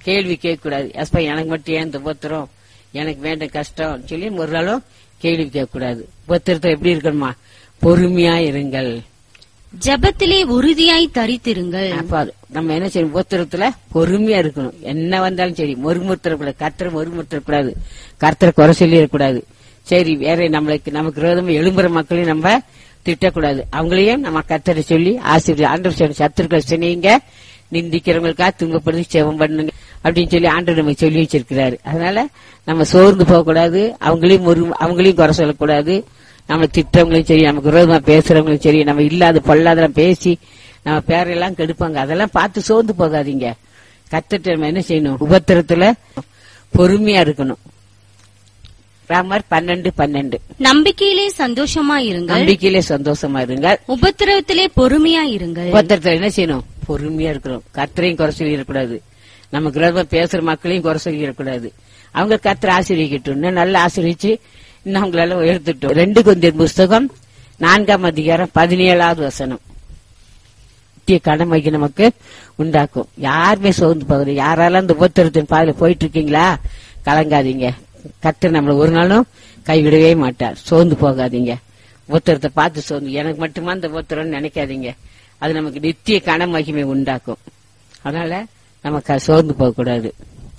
கேள்வி கேட்க கூடாது எஸ்பா எனக்கு மட்டும் ஏன் இந்த உபத்திரம் எனக்கு வேண்ட கஷ்டம் சொல்லி ஒரு நாளும் கேள்வி கேட்க கூடாது உபத்திரத்தை எப்படி இருக்கணுமா பொறுமையா இருங்கள் ஜெபத்திலே உறுதியாய் தரித்திருங்கள் அப்ப அது நம்ம என்ன செய்யணும் உபத்திரத்துல பொறுமையா இருக்கணும் என்ன வந்தாலும் சரி மொறுமுறுத்தரக்கூடாது கர்த்தரை மொறுமுறுத்தரக்கூடாது கர்த்தரை குறை சொல்லிடக்கூடாது சரி வேற நம்மளுக்கு நமக்கு விரோதமா எழும்புற மக்களையும் நம்ம திட்டக்கூடாது அவங்களையும் நம்ம கர்த்தரை சொல்லி ஆசிரியர் ஆண்டவர் சொல்லி சத்துருக்கள் சொன்னீங்க நிந்திக்கிறவங்களுக்கா துன்பப்படுத்தி செவம் பண்ணுங்க அப்படின்னு சொல்லி ஆண்டவர் நமக்கு சொல்லி வச்சிருக்கிறாரு அதனால நம்ம சோர்ந்து போகக்கூடாது அவங்களையும் ஒரு அவங்களையும் குறை சொல்லக்கூடாது நம்ம திட்டவங்களையும் சரி நமக்கு விரோதமா பேசுறவங்களும் சரி நம்ம இல்லாத பொல்லாதெல்லாம் பேசி நம்ம பேரெல்லாம் கெடுப்பாங்க அதெல்லாம் பார்த்து சோர்ந்து போகாதீங்க கத்துட்டு நம்ம என்ன செய்யணும் உபத்திரத்துல பொறுமையா இருக்கணும் ராமர் பன்னெண்டு பன்னெண்டு நம்பிக்கையிலே சந்தோஷமா இருங்கள் நம்பிக்கையிலே சந்தோஷமா இருங்க உபத்திரவத்திலே பொறுமையா இருங்கள் உபத்திரத்துல என்ன செய்யணும் பொறுமையா இருக்கணும் கர்த்தரையும் குறை சொல்லிடக்கூடாது நமக்கு விரோதமா பேசுற மக்களையும் குறை சொல்லிடக்கூடாது அவங்க கர்த்தரை ஆசிரியக்கட்டும் இன்னும் நல்லா ஆசிரியச்சு இன்னும் அவங்களால உயர்த்திட்டோம் ரெண்டு கொந்தியர் புஸ்தகம் நான்காம் அதிகாரம் பதினேழாவது வசனம் நித்திய கடமைக்கு நமக்கு உண்டாக்கும் யாருமே சோர்ந்து போகுது யாராலும் அந்த உபத்திரத்தின் பாதையில போயிட்டு இருக்கீங்களா கலங்காதீங்க கர்த்தர் நம்மள ஒரு நாளும் கைவிடவே மாட்டார் சோர்ந்து போகாதீங்க உபத்திரத்தை பார்த்து சோர்ந்து எனக்கு மட்டுமா அந்த உபத்திரம்னு நினைக்காதீங்க அது நமக்கு நித்திய கன மகிமை உண்டாக்கும் அதனால நமக்கு சோர்ந்து போகக்கூடாது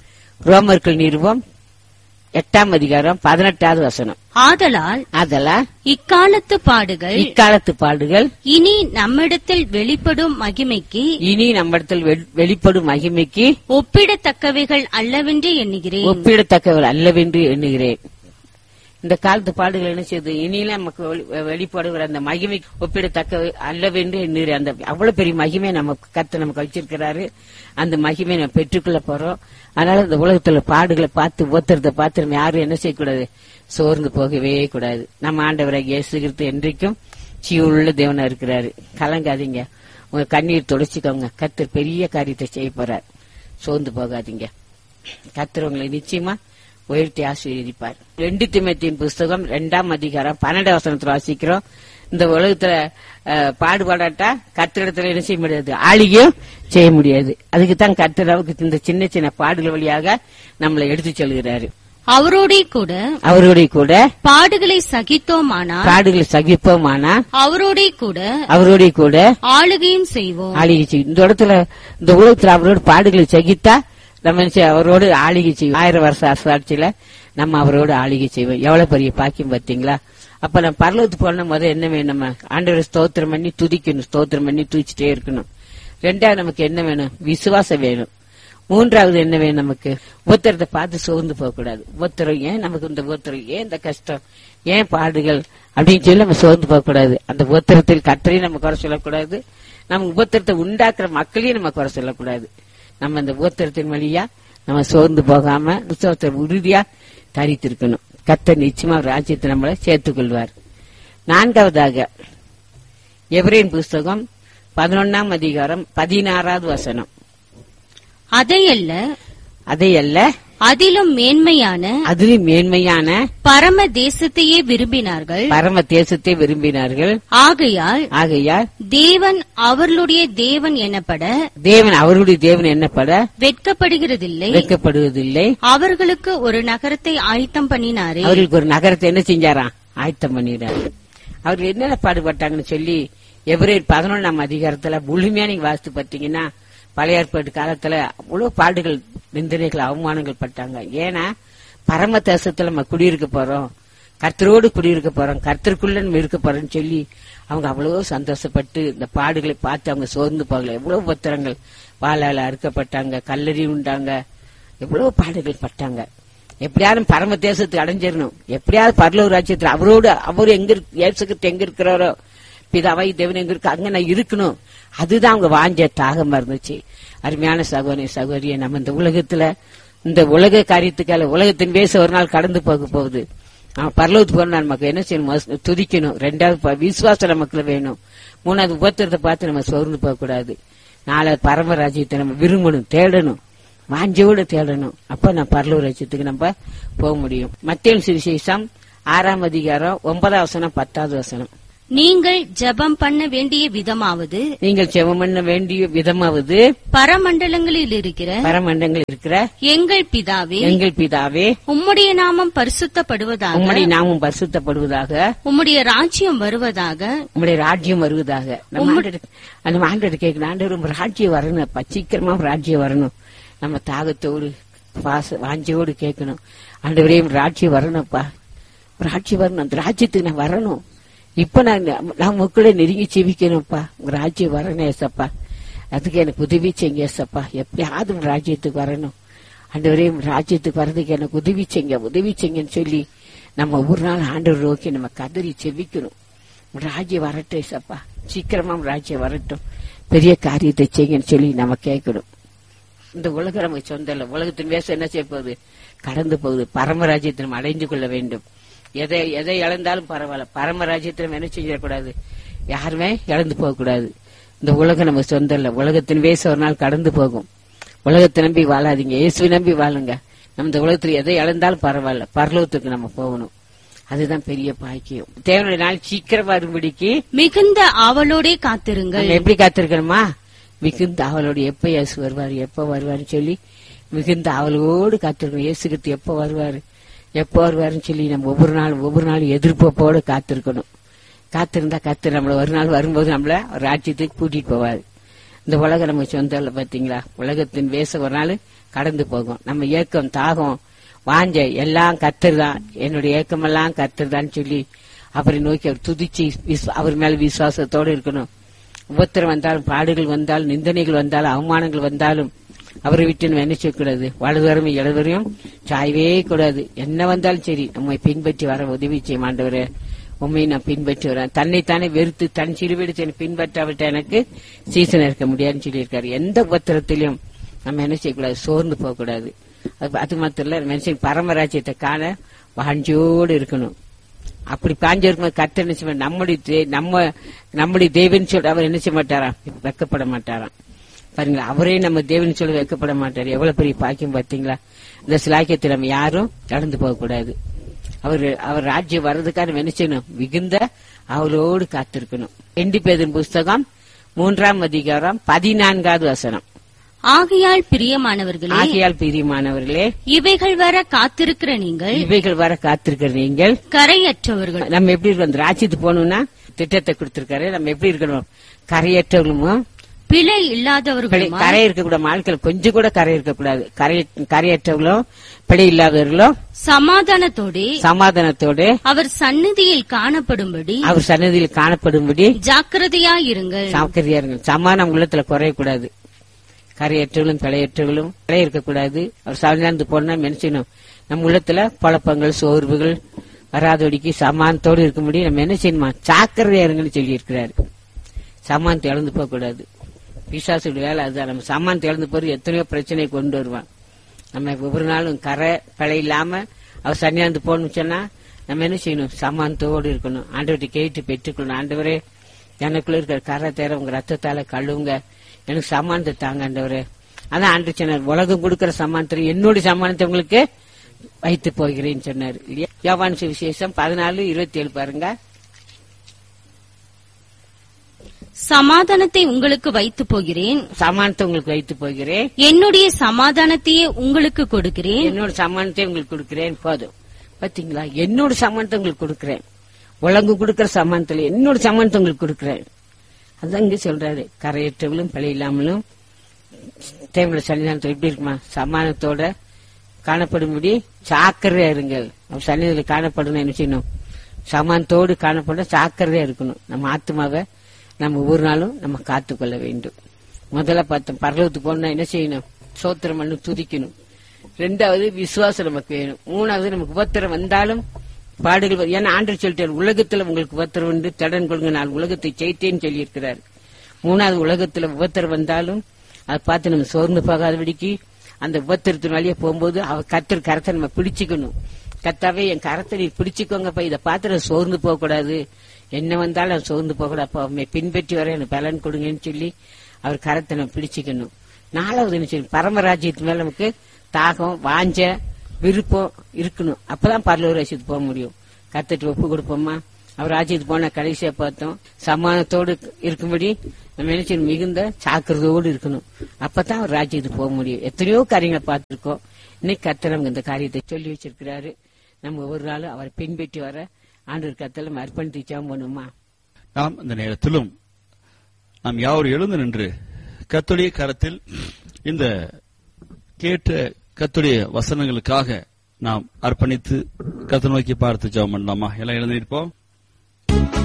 ரோமர்கள் நிறுவம் எட்டாம் அதிகாரம் பதினெட்டாவது வசனம் ஆதலால் அதெல்லாம் இக்காலத்து பாடுகள் இக்காலத்து பாடுகள் இனி நம்மிடத்தில் வெளிப்படும் மகிமைக்கு இனி நம்மிடத்தில் வெ- வெளிப்படும் மகிமைக்கு ஒப்பிடத்தக்கவைகள் அல்லவென்று எண்ணுகிறேன் ஒப்பிடத்தக்கவர் அல்லவென்று எண்ணுகிறேன் இந்த காலத்து பாடுகள் என்ன செய்யுது இனியில நமக்கு வெளி- வெளிப்படுகிற அந்த மகிமை ஒப்பிடத்தக்க அல்லவென்று எண்ணுகிறேன் அந்த அவ்வளவு பெரிய மகிமை நமக்கு கத்து நமக்கு வச்சிருக்கிறாரு அந்த மகிமை நம்ம பெற்றுக்கொள்ள போறோம் அதனால இந்த உலகத்துல பாடுகளை பார்த்து ஒத்துறத பார்த்து நம்ம யாரும் என்ன செய்யக்கூடாது சோர்ந்து போகவே கூடாது நம்ம ஆண்டவரை இயேசுகிறது என்றைக்கும் சீவுள்ள தேவனா இருக்கிறாரு கலங்காதீங்க உங்க கண்ணீர் துடைச்சிக்கோங்க கத்தர் பெரிய காரியத்தை செய்ய போறார் சோர்ந்து போகாதீங்க கத்தர் உங்களை நிச்சயமா உயர்த்தி ஆசீர்வதிப்பார் ரெண்டு திமத்தின் புஸ்தகம் ரெண்டாம் அதிகாரம் பன்னெண்டு வசனத்துல வாசிக்கிறோம் இந்த உலகத்துல அஹ், பாடுபாடாட்டா கத்திரிடத்துல என்ன செய்ய முடியாது ஆளிகையும் செய்ய முடியாது அதுக்கு தான் கத்திரவுக்கு இந்த சின்ன சின்ன பாடுகள் வழியாக நம்மளை எடுத்து செல்கிறாரு அவரோடே கூட அவருடைய கூட பாடுகளை சகித்தோமானால் பாடுகளை சகிப்போமானா அவரோடே கூட அவருடைய கூட ஆளுகையும் செய்வோம் ஆளிகை செய்யும் இந்த இடத்துல இந்த உலகத்துல அவரோட பாடுகளை சகித்தா நம்ம என்ன செய்ய- அவரோடு ஆளிகை செய்வோம் ஆயிரம் வருஷ அரசாட்சியில நம்ம அவரோடு ஆளிகை செய்வோம் எவ்வளவு பெரிய பாக்கியம் பார்த்தீங்களா அப்ப நம்ம பரலோகத்துக்கு போன முதல்ல என்ன வேணும் நம்ம ஆண்டவரை ஸ்தோத்திரம் பண்ணி துதிக்கணும் ஸ்தோத்திரம் பண்ணி துதிச்சிட்டே இருக்கணும் ரெண்டாவது நமக்கு என்ன வேணும் விசுவாசம் வேணும் மூன்றாவது என்ன வேணும் நமக்கு உத்தரத்தை பார்த்து சோர்ந்து போக கூடாது உத்தரம் ஏன் நமக்கு இந்த உத்தரம் ஏன் இந்த கஷ்டம் ஏன் பாடுகள் அப்படின்னு சொல்லி நம்ம சோர்ந்து போக கூடாது அந்த உத்தரத்தில் கத்தரையும் நம்ம குறை சொல்லக்கூடாது நம்ம உபத்திரத்தை உண்டாக்குற மக்களையும் நம்ம குறை சொல்லக்கூடாது நம்ம அந்த உபத்திரத்தின் வழியா நம்ம சோர்ந்து போகாம விசுவாசத்தை உறுதியா தரித்திருக்கணும் கத்தர் நிச்சயமா அவர் ராஜ்யத்தை நம்மளை சேர்த்துக் கொள்வார் நான்காவதாக எவரேன் புஸ்தகம் பதினொன்னாம் அதிகாரம் பதினாறாவது வசனம் அதையல்ல அதையல்ல அதிலும் மேன்மையான அதிலும் மேன்மையான பரம தேசத்தையே விரும்பினார்கள் பரம தேசத்தை விரும்பினார்கள் ஆகையால் ஆகையால் தேவன் அவர்களுடைய தேவன் எனப்பட தேவன் அவருடைய தேவன் என்னப்பட வெட்கப்படுகிறதில்லை வைக்கப்படுவதில்லை அவர்களுக்கு ஒரு நகரத்தை ஆயத்தம் பண்ணினாரே அவர்களுக்கு ஒரு நகரத்தை என்ன செஞ்சாராம் ஆயத்தம் பண்ணிடுறாரு அவர் என்னென்ன பாடுபட்டாங்கன்னு சொல்லி எவரேர் பதினொன்னாம் அதிகாரத்துல முழுமையா நீங்க வாசித்து பார்த்தீங்கன்னா பழைய ஏற்பாட்டு காலத்துல அவ்வளவு பாடுகள் நிந்தனைகள் அவமானங்கள் பட்டாங்க ஏன்னா பரம தேசத்துல நம்ம குடியிருக்க போறோம் கர்த்தரோடு குடியிருக்க போறோம் கர்த்தருக்குள்ள நம்ம இருக்க போறோம்னு சொல்லி அவங்க அவ்வளவு சந்தோஷப்பட்டு இந்த பாடுகளை பார்த்து அவங்க சோர்ந்து போகல எவ்வளவு பத்திரங்கள் வாழால அறுக்கப்பட்டாங்க கல்லறி உண்டாங்க எவ்வளவு பாடுகள் பட்டாங்க எப்படியாவது பரம தேசத்துக்கு அடைஞ்சிடணும் எப்படியாவது பரலூர் ராஜ்யத்துல அவரோடு அவர் எங்க இருக்கு இயேசுக்கு எங்க இருக்கிறாரோ பிதாவை தேவன் எங்க இருக்கு அங்க நான் இருக்கணும் அதுதான் அவங்க வாஞ்ச தாகமா இருந்துச்சு அருமையான சகோதரி சகோதரிய நம்ம இந்த உலகத்துல இந்த உலக காரியத்துக்கால உலகத்தின் பேச ஒரு நாள் கடந்து போக போகுது நம்ம பரலோகத்துக்கு போனா நமக்கு என்ன செய்யணும் முதல்ல துதிக்கணும் ரெண்டாவது ப- விசுவாசம் நமக்குள்ள வேணும் மூணாவது உபத்திரத்தை பார்த்து நம்ம சோர்ந்து போக கூடாது நாலாவது பரமராஜ்யத்தை நம்ம விரும்பணும் தேடணும் வாஞ்சோடு தேடணும் அப்ப நான் பரலூர் ராஜ்யத்துக்கு நம்ம போக முடியும் மத்திய சுவிசேஷம் ஆறாம் அதிகாரம் ஒன்பதாம் வசனம் பத்தாவது வசனம் நீங்கள் ஜெபம் பண்ண வேண்டிய விதமாவது நீங்கள் செவம் பண்ண வேண்டிய விதமாவது பரமண்டலங்களில் இருக்கிற பரமண்டங்கள் இருக்கிற எங்கள் பிதாவே எங்கள் பிதாவே உம்முடைய நாமம் பரிசுத்தப்படுவதாக உம்முடைய நாமம் பரிசுத்தப்படுவதாக உம்முடைய ராஜ்யம் வருவதாக உம்முடைய ராஜ்யம் வருவதாக நம்ம ஆண்டவர் நம்ம ஆண்டவர் கேட்கணும் ஆண்டவர் உங்க ராஜ்யம் வரணும் அப்பா சீக்கிரமா உங்க ராஜ்யம் வரணும் நம்ம தாகத்தோடு பாச வாஞ்சியோடு கேட்கணும் ஆண்டவரே உங்க ராஜ்யம் வரணும்ப்பா ராஜ்யம் வரணும் அந்த ராஜ்யத்துக்கு நான் வரணும் இப்ப நான் நான் மக்களே நெருங்கி ஜீவிக்கணும்ப்பா உங்க ராஜ்யம் வரணும் ஏசப்பா அதுக்கு எனக்கு உதவி செய்யுங்க ஏசப்பா எப்பயாவது உங்க ராஜ்யத்துக்கு வரணும் ஆண்டவரே உங்க ராஜ்யத்துக்கு வர்றதுக்கு எனக்கு உதவி செய்யுங்க உதவி செய்யுங்கன்னு சொல்லி நம்ம ஒவ்வொரு நாள் ஆண்டவர் நோக்கி நம்ம கதறி செவிக்கணும் ராஜ்யம் வரட்டும் ஏசப்பா சீக்கிரமா உங்க ராஜ்யம் வரட்டும் பெரிய காரியத்தை செய்யுங்கன்னு சொல்லி நம்ம கேட்கணும் இந்த உலகம் நமக்கு சொந்தம் இல்லை உலகத்தின் வேசம் என்ன செய்ய போகுது கடந்து போகுது பரமராஜ்யத்தை நம்ம அடைந்து கொள்ள வேண்டும் எதை எதை இழந்தாலும் பரவாயில்ல பரமராஜ்யத்தை நம்ம என்ன செஞ்சிடக்கூடாது யாருமே இழந்து போகக்கூடாது இந்த உலகம் நமக்கு சொந்தம் இல்லை உலகத்தின் வேசம் ஒரு நாள் கடந்து போகும் உலகத்தை நம்பி வாழாதீங்க இயேசுவை நம்பி வாழுங்க நம்ம இந்த உலகத்துல எதை இழந்தாலும் பரவாயில்ல பரலோகத்துக்கு நம்ம போகணும் அதுதான் பெரிய பாக்கியம் தேவனுடைய நாள் சீக்கிரம் வரும்படிக்கு மிகுந்த ஆவலோடே காத்திருங்கள் நம்ம எப்படி காத்திருக்கணுமா மிகுந்த அவளோடு எப்ப இயேசு வருவார் எப்ப வருவாருன்னு சொல்லி மிகுந்த அவளோடு காத்திருக்கணும் இயேசுகிட்டு எப்ப வருவாரு எப்ப வருவாருன்னு சொல்லி நம்ம ஒவ்வொரு நாளும் ஒவ்வொரு நாளும் எதிர்பார்ப்போடு காத்திருக்கணும் காத்திருந்தா கத்து நம்மள ஒரு நாள் வரும்போது நம்மள ஒரு ராஜ்யத்துக்கு கூட்டிட்டு போவாரு இந்த உலகம் நம்ம சொந்தம் இல்ல பாத்தீங்களா உலகத்தின் வேசம் ஒரு நாள் கடந்து போகும் நம்ம ஏக்கம் தாகம் வாஞ்ச எல்லாம் கத்துருதான் என்னுடைய ஏக்கமெல்லாம் கத்துருதான்னு சொல்லி அவரை நோக்கி அவர் துதிச்சு விஸ்- அவர் மேல விசுவாசத்தோடு இருக்கணும் உபத்திரம் வந்தாலும் பாடுகள் வந்தாலும் நிந்தனைகள் வந்தாலும் அவமானங்கள் வந்தாலும் அவரை விட்டு நம்ம என்ன செய்யக்கூடாது வலதுவரும் இடதுவரையும் சாயவே கூடாது என்ன வந்தாலும் சரி நம்மை பின்பற்றி வர உதவி செய்யும் ஆண்டவரே உண்மையை நான் பின்பற்றி வரேன் தன்னைத்தானே வெறுத்து தன் சிறுவெடுத்து என்னை பின்பற்றாவிட்ட எனக்கு சீசன் இருக்க முடியாதுன்னு சொல்லியிருக்காரு எந்த உபத்திரத்திலும் நம்ம என்ன செய்யக்கூடாது சோர்ந்து போகக்கூடாது அது அது மாத்திரம் இல்ல மனுஷன் பரமராஜ்யத்தை காண வாஞ்சியோடு இருக்கணும் அப்படி பாஞ்சு இருக்கும்போது கர்த்தர் என்ன செய்ய மாட்டார்? நம்முடைய தே- நம்ம நம்முடைய தேவன் சொல்ல அவர் என்ன செய்ய மாட்டாராம் வெக்கப்பட மாட்டாராம் பாருங்களா அவரே நம்ம தேவன் சொல்ல வெக்கப்பட மாட்டார் எவ்வளவு பெரிய பாக்கியம் பார்த்தீங்களா இந்த சிலாக்கியத்தை நம்ம யாரும் கடந்து போக கூடாது அவர் அவர் ராஜ்யம் வர்றதுக்காக நம்ம என்ன செய்யணும் மிகுந்த அவரோடு காத்திருக்கணும் எண்டி பேதின் புஸ்தகம் மூன்றாம் அதிகாரம் பதினான்காவது வசனம் ஆகையால் பிரியமானவர்களே ஆகையால் பிரியமானவர்களே இவைகள் வர காத்திருக்கிற நீங்கள் இவைகள் வர காத்திருக்கிற நீங்கள் கரையற்றவர்கள் நம்ம எப்படி இருக்கணும் அந்த ராஜ்யத்துக்கு போகணும்னா திட்டத்தை கொடுத்திருக்காரு நம்ம எப்படி இருக்கணும் கரையற்றவங்களும் பிழை பிழை- இல்லாதவர்களுமா கரை இருக்கக்கூடாது வாழ்க்கையில் கொஞ்சம் கூட கரை இருக்கக்கூடாது கரை கரையற்றவங்களும் பிழை இல்லாதவர்களும் சமாதானத்தோடே சமாதானத்தோடு அவர் சந்நிதியில் காணப்படும்படி அவர் சன்னதியில் காணப்படும்படி ஜாக்கிரதையாயிருங்கள் சாக்கிரதையா இருங்க சமாதானம் உள்ளத்துல குறையக்கூடாது கரையற்றவர்களும் பிழையற்றவர்களும் பிழை இருக்கக்கூடாது அவர் சார்ந்து போனா மெனச்சிடணும் நம்ம உள்ளத்துல குழப்பங்கள் சோர்வுகள் வராதபடிக்கு சமானத்தோடு இருக்க முடியும் நம்ம என்ன செய்யணுமா சாக்கிரதையா இருங்கன்னு சொல்லி இருக்கிறாரு சமானத்தை இழந்து போக கூடாது பிசாசுடைய வேலை அதுதான் நம்ம சமானத்தை இழந்து போறது எத்தனையோ பிரச்சனையை கொண்டு வருவான் நம்ம ஒவ்வொரு நாளும் கரை பிழை இல்லாம அவர் சன்னியாந்து போகணும்னு சொன்னா நம்ம என்ன செய்யணும் சமானத்தோடு இருக்கணும் ஆண்டவர்கிட்ட கேட்டு பெற்றுக்கொள்ளணும் ஆண்டவரே எனக்குள்ள இருக்கிற கரை தேர உங்க ரத்தத்தால கழுவுங்க எனக்கு சமானத்தை தாங்க ஆண்டவரே அதான் ஆண்டு சொன்னார் உலகம் கொடுக்கிற சமானத்தை என்னுடைய சமானத்தை உங்களுக்கு வைத்து போகிறேன்னு சொன்னார் இல்லையா யோவான் சுவிசேஷம் பதினாலு இருபத்தி ஏழு பாருங்க சமாதானத்தை உங்களுக்கு வைத்து போகிறேன் சமானத்தை உங்களுக்கு வைத்து போகிறேன் என்னுடைய சமாதானத்தையே உங்களுக்கு கொடுக்கிறேன் என்னோட சமானத்தை உங்களுக்கு கொடுக்கிறேன் போதும் பாத்தீங்களா என்னோட சமானத்தை உங்களுக்கு கொடுக்கிறேன் உலகு கொடுக்கிற சமானத்துல என்னோட சமானத்தை உங்களுக்கு கொடுக்கிறேன் அதான் இங்க சொல்றாரு கரையற்றவளும் பிழை இல்லாமலும் தேவையான சன்னிதானத்தை எப்படி இருக்குமா சமானத்தோட காணப்படும்படி சாக்கிரதையா இருங்கள் நம்ம சன்னிதியில் காணப்படணும் என்ன செய்யணும் சமானத்தோடு காணப்பட சாக்கிரதையா இருக்கணும் நம்ம ஆத்மாவை நம்ம ஒவ்வொரு நாளும் நம்ம காத்துக்கொள்ள வேண்டும் முதல்ல பார்த்தோம் பரலோகத்துக்கு போனா என்ன செய்யணும் சோத்திரம் பண்ணி துதிக்கணும் ரெண்டாவது விசுவாசம் நமக்கு வேணும் மூணாவது நமக்கு உபத்திரம் வந்தாலும் பாடுகள் வரும். ஏன்னா ஆண்டு சொல்லிட்டார் உலகத்துல உங்களுக்கு உபத்திரம் உண்டு தடன் கொள்ளுங்க நான் உலகத்தை ஜெயித்தேன்னு சொல்லியிருக்கிறார் மூணாவது உலகத்துல உபத்திரம் வந்தாலும் அதை பார்த்து நம்ம சோர்ந்து போகாதபடிக்கு அந்த உபத்திரத்தின் வழியா போகும்போது அவ கத்தர் கரத்தை நம்ம பிடிச்சுக்கணும் கத்தாவே என் கரத்தை நீ பிடிச்சுக்கோங்கப்பா இதை பார்த்து நான் சோர்ந்து போக கூடாது என்ன வந்தாலும் நான் சோர்ந்து போக கூடாது அப்பா உண்மை பின்பற்றி வர எனக்கு பலன் கொடுங்கன்னு சொல்லி அவர் கரத்தை நம்ம பிடிச்சுக்கணும் நாலாவது என்ன செய்யணும் பரமராஜ்யத்து மேல நமக்கு தாகம் வாஞ்ச விருப்பம் இருக்கணும் அப்பதான் பரலூர் ரசித்து போக முடியும் கத்துட்டு ஒப்பு கொடுப்போமா அவர் ராஜ்யத்துக்கு போன கடைசியா பார்த்தோம் சமாதானத்தோடு இருக்கும்படி நம்ம என்ன செய்யணும் மிகுந்த சாக்கிரதையோடு இருக்கணும் அப்பதான் அவர் ராஜ்யத்துக்கு போக முடியும் எத்தனையோ காரியங்களை பார்த்திருக்கோம் இன்னைக்கு கர்த்தர் நமக்கு இந்த காரியத்தை சொல்லி வச்சிருக்கிறாரு நம்ம ஒவ்வொரு நாளும் அவரை பின்பற்றி வர ஆண்டவர் கத்தல நம்ம அர்ப்பணித்து ஜெபம் பண்ணுமா நாம் இந்த நேரத்திலும் நாம் யாவரும் எழுந்து நின்று கத்துடைய கரத்தில் இந்த கேட்ட கத்துடைய வசனங்களுக்காக நாம் அர்ப்பணித்து கத்து நோக்கி பார்த்து ஜெபம் பண்ணலாமா எல்லாம் எழுந்திருப்போம்